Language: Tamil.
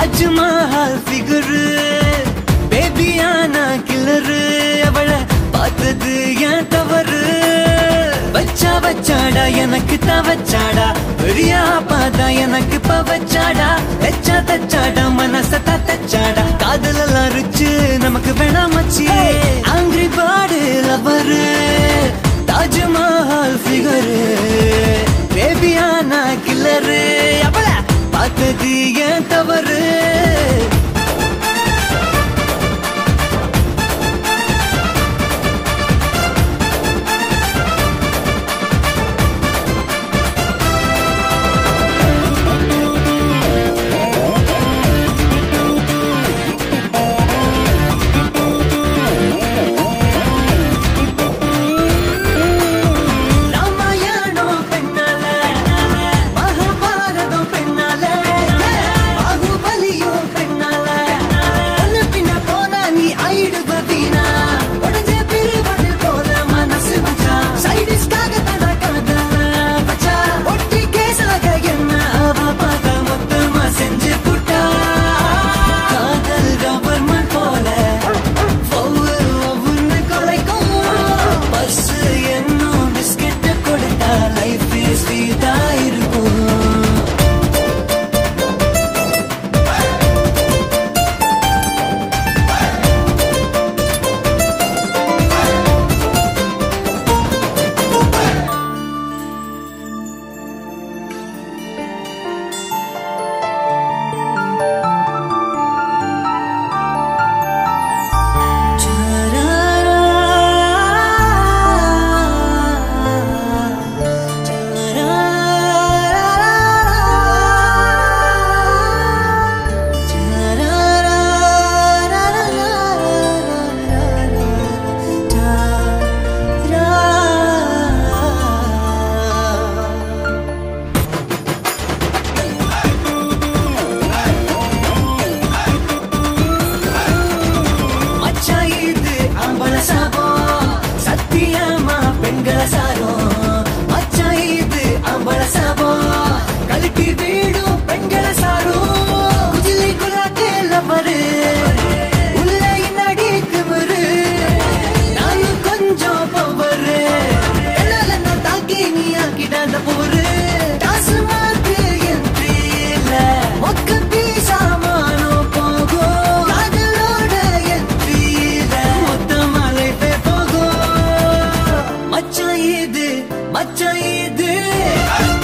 தாஜ்மஹால் ஃபிகரு பேபியான கிளறு அவளை பார்த்தது ஏன் தவறு வச்சா வச்சாடா எனக்கு தவச்சாடா பெரியா பாதா எனக்கு பவச்சாடா தச்சா தச்சாடா மனச தச்சாடா காதல் எல்லாம் ருச்சு நமக்கு வேணாம் மச்சி ஆங்கிரி பாடு லவரு தாஜ்மஹால் ஃபிகரு பேபியான கில்லரு அவள பார்த்தது ஏன் தவறு ராமாயணம் பெண்ணால மகாபாரதம் பெண்ணால பாகுபலியும் பெண்ணால ஒண்ணு பின்ன போனா நீ ஆயிடுவ வீணா உடஞ்ச பிரிவது போல மனசு மச்சா சைடிஸ்காக தடா காதல மச்சா ஒட்டி கேசாக என்ன அவ பார்த்த மொத்தமா செஞ்சு புட்டா காதல் கவர்மெண்ட் போல ஒவ்வொரு ஒவ்வொன்று கொலைக்கும் பஸ் என்னும் பிஸ்கெட் கொடுத்தா லைஃப் ஸ்வீட்டா இருக்கும் மச்சா இது அம்பள சாபம் சத்தியமா பெண்கள சாரும் மச்சா இது அம்பள சாபம் கழுட்டி வீடும் பெண்கள சாரும் குஜிலி குலாக்கே லவரு உள்ள இன்னாடி திமிரு நானும் கொஞ்சம் பவரு என்னால நான் தாக்கி நீ ஆக்கிடாத போரு டாஸ்மாக்கு entry இல்ல மொக்க பீசாமானோ போகும் காதலோட entry இல்ல மொத்தமா life ஏ போகும் மச்சான் இது மச்சான் இது